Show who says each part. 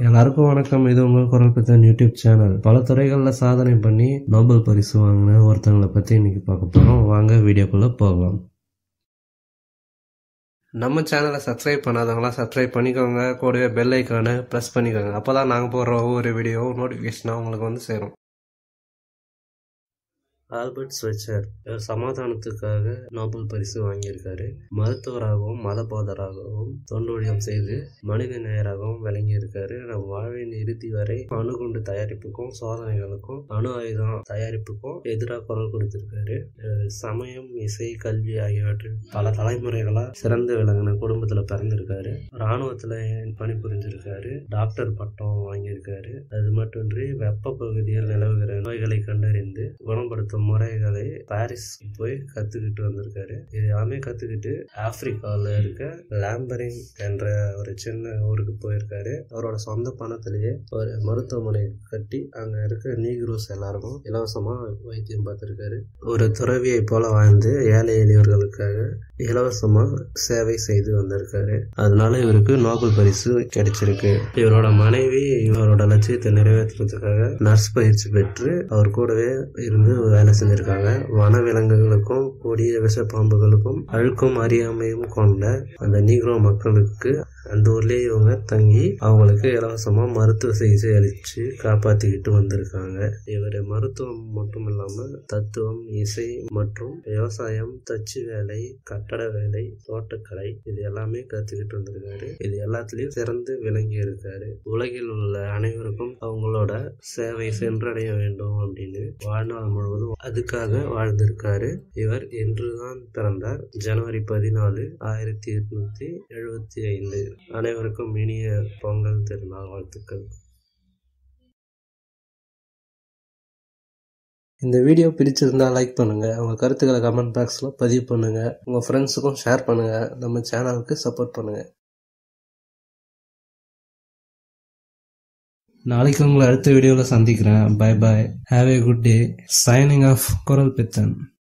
Speaker 1: எல்லாருக்கும் வணக்கம் இது உங்கள் குரல் பித்தன் யூடியூப் சேனல் பல துறைகளில் சாதனை பண்ணி நோபல் பரிசு வாங்கின ஒருத்தங்களை பற்றி இன்னைக்கு பார்க்க போகிறோம் வாங்க வீடியோக்குள்ளே போகலாம் நம்ம சேனலை சப்ஸ்கிரைப் பண்ணாதவங்களாம் சப்ஸ்கிரைப் பண்ணிக்கோங்க கூடவே பெல் ஐக்கானை ப்ரெஸ் பண்ணிக்கோங்க அப்போ தான் நாங்கள் போடுற ஒவ்வொரு வீடியோ நோட்டிஃபிகேஷனாக உங்களுக்கு வந்து சேரும் ஆல்பர்ட் ஸ்வெச்சர் இவர் சமாதானத்துக்காக நோபல் பரிசு வாங்கியிருக்காரு மருத்துவராகவும் மத போதராகவும் தொண்டூழியம் செய்து மனித நேயராகவும் விளங்கியிருக்காரு நம் வாழ்வின் இறுதி வரை அணுகுண்டு தயாரிப்புக்கும் சோதனைகளுக்கும் அணு ஆயுதம் தயாரிப்புக்கும் எதிராக குரல் கொடுத்திருக்காரு அஹ் சமயம் இசை கல்வி ஆகியவற்றில் பல தலைமுறைகளா சிறந்து விளங்கின குடும்பத்துல பிறந்திருக்காரு ராணுவத்துல பணிபுரிஞ்சிருக்காரு டாக்டர் பட்டம் வாங்கியிருக்காரு அது மட்டுமின்றி வெப்ப பகுதியில் நிலவுகிற நோய்களை கண்டறிந்து குணப்படுத்தும் முறைகளை பாரிஸ் போய் கத்துக்கிட்டு வந்திருக்காரு இது எல்லாமே கத்துக்கிட்டு ஆப்பிரிக்கால இருக்க லாம்பரின் என்ற ஒரு சின்ன ஊருக்கு போயிருக்காரு அவரோட சொந்த பணத்திலேயே ஒரு மருத்துவமனை கட்டி அங்க இருக்க நீக்ரோஸ் எல்லாருக்கும் இலவசமா வைத்தியம் பார்த்திருக்காரு ஒரு துறவியை போல வாழ்ந்து ஏழை எளியவர்களுக்காக இலவசமா சேவை செய்து வந்திருக்காரு அதனால இவருக்கு நோபல் பரிசு கிடைச்சிருக்கு இவரோட மனைவி இவரோட லட்சியத்தை நிறைவேற்றுறதுக்காக நர்ஸ் பயிற்சி பெற்று அவர் கூடவே இருந்து வேலை செஞ்சிருக்காங்க வனவிலங்குகளுக்கும் கொடிய விஷ பாம்புகளுக்கும் அழுக்கும் அறியாமையும் கொண்ட அந்த நீக்ரோ மக்களுக்கு அந்த ஊர்லயே இவங்க தங்கி அவங்களுக்கு இலவசமா மருத்துவ சிகிச்சை அளிச்சு காப்பாத்திக்கிட்டு வந்திருக்காங்க இவர் மருத்துவம் மட்டும் இல்லாம தத்துவம் இசை மற்றும் விவசாயம் தச்சு வேலை கட்டட வேலை தோட்டக்கலை இது எல்லாமே கத்துக்கிட்டு வந்திருக்காரு இது எல்லாத்துலயும் சிறந்து விளங்கி இருக்காரு உலகில் உள்ள அனைவருக்கும் அவங்களோட சேவை சென்றடைய வேண்டும் அப்படின்னு வாழ்நாள் முழுவதும் அதுக்காக வாழ்ந்திருக்காரு இவர் இன்றுதான் பிறந்தார் ஜனவரி பதினாலு ஆயிரத்தி எட்நூத்தி எழுபத்தி ஐந்து அனைவருக்கும் இனிய பொங்கல் திருநாள் வாழ்த்துக்கள் இந்த வீடியோ பிடிச்சிருந்தா லைக் பண்ணுங்க உங்க கருத்துக்களை கமெண்ட் பாக்ஸ்ல பதிவு பண்ணுங்க உங்க ஃப்ரெண்ட்ஸுக்கும் ஷேர் பண்ணுங்க நம்ம சேனலுக்கு சப்போர்ட் பண்ணுங்க நாளைக்கு உங்களை அடுத்த வீடியோவில் சந்திக்கிறேன் bye bye have a good day signing off Kural Pithan